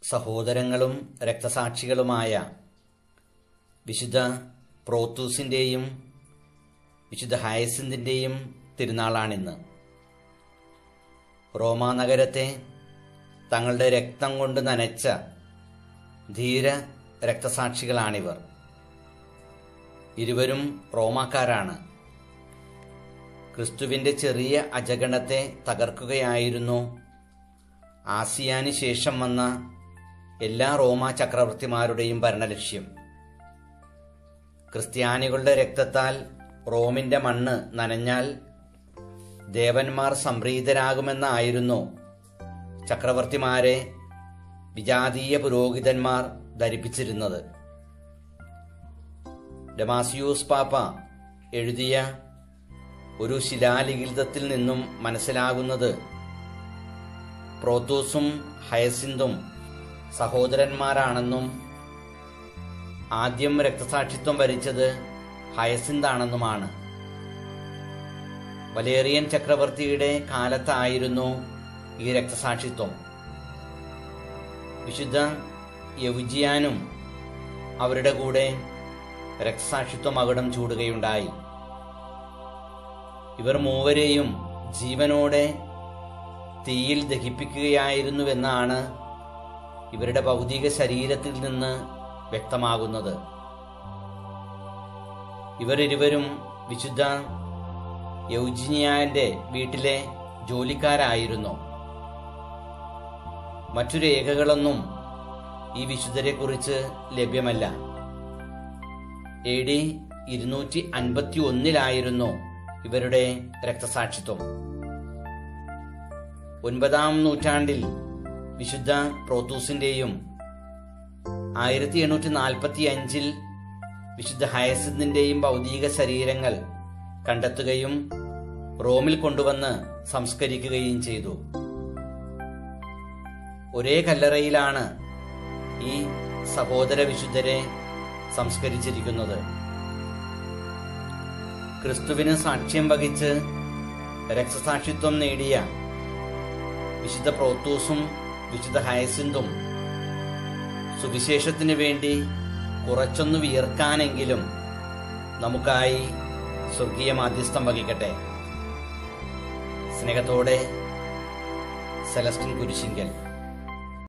സഹോദരങ്ങളും രക്തസാക്ഷികളുമായ വിശുദ്ധ പ്രോത്തൂസിന്റെയും വിശുദ്ധ ഹയസിന്തിന്റെയും തിരുനാളാണിന്ന് റോമാ നഗരത്തെ തങ്ങളുടെ രക്തം കൊണ്ട് നനച്ച ധീര രക്തസാക്ഷികളാണിവർ ഇരുവരും റോമാക്കാരാണ് ക്രിസ്തുവിന്റെ ചെറിയ അജഗണത്തെ തകർക്കുകയായിരുന്നു ആസിയാന് ശേഷം വന്ന എല്ലാ റോമാ ചക്രവർത്തിമാരുടെയും ഭരണലക്ഷ്യം ക്രിസ്ത്യാനികളുടെ രക്തത്താൽ റോമിന്റെ മണ്ണ് നനഞ്ഞാൽ ദേവന്മാർ സംപ്രീതരാകുമെന്നായിരുന്നു ചക്രവർത്തിമാരെ വിജാതീയ പുരോഹിതന്മാർ ധരിപ്പിച്ചിരുന്നത് ഡമാസിയൂസ് പാപ്പ എഴുതിയ ഒരു ശിലാലിഖിതത്തിൽ നിന്നും മനസ്സിലാകുന്നത് പ്രോത്തോസും ഹയസിന്തും സഹോദരന്മാരാണെന്നും ആദ്യം രക്തസാക്ഷിത്വം വരിച്ചത് ഹയസിന്താണെന്നുമാണ് വലേറിയൻ ചക്രവർത്തിയുടെ കാലത്തായിരുന്നു ഈ രക്തസാക്ഷിത്വം വിശുദ്ധ യവുജിയാനും അവരുടെ കൂടെ രക്തസാക്ഷിത്വം അകടം ചൂടുകയുണ്ടായി ഇവർ മൂവരെയും ജീവനോടെ തീയിൽ ദഹിപ്പിക്കുകയായിരുന്നുവെന്നാണ് ഇവരുടെ ഭൗതിക ശരീരത്തിൽ നിന്ന് വ്യക്തമാകുന്നത് ഇവരിരുവരും വിശുദ്ധ യൗജിനിയാന്റെ വീട്ടിലെ ജോലിക്കാരായിരുന്നു മറ്റു രേഖകളൊന്നും ഈ വിശുദ്ധരെക്കുറിച്ച് ലഭ്യമല്ല എ ഡി ഇരുന്നൂറ്റി അൻപത്തി ഒന്നിലായിരുന്നു ഇവരുടെ രക്തസാക്ഷിത്വം ഒൻപതാം നൂറ്റാണ്ടിൽ വിശുദ്ധ പ്രോത്തൂസിന്റെയും ആയിരത്തി എണ്ണൂറ്റി നാൽപ്പത്തി അഞ്ചിൽ വിശുദ്ധ ഹയസിന്റിന്റെയും ഭൗതിക ശരീരങ്ങൾ കണ്ടെത്തുകയും റോമിൽ കൊണ്ടുവന്ന് സംസ്കരിക്കുകയും ചെയ്തു ഒരേ കല്ലറയിലാണ് ഈ സഹോദര വിശുദ്ധരെ സംസ്കരിച്ചിരിക്കുന്നത് ക്രിസ്തുവിന് സാക്ഷ്യം വഹിച്ച് രക്തസാക്ഷിത്വം നേടിയ വിശുദ്ധ പ്രോത്തൂസും വിശുദ്ധ ഹയസിന്തും സുവിശേഷത്തിന് വേണ്ടി കുറച്ചൊന്ന് വിയർക്കാനെങ്കിലും നമുക്കായി സ്വർഗീയ മാധ്യസ്ഥം വഹിക്കട്ടെ സ്നേഹത്തോടെ സെലസ്റ്റിൻ കുരിശിങ്കൽ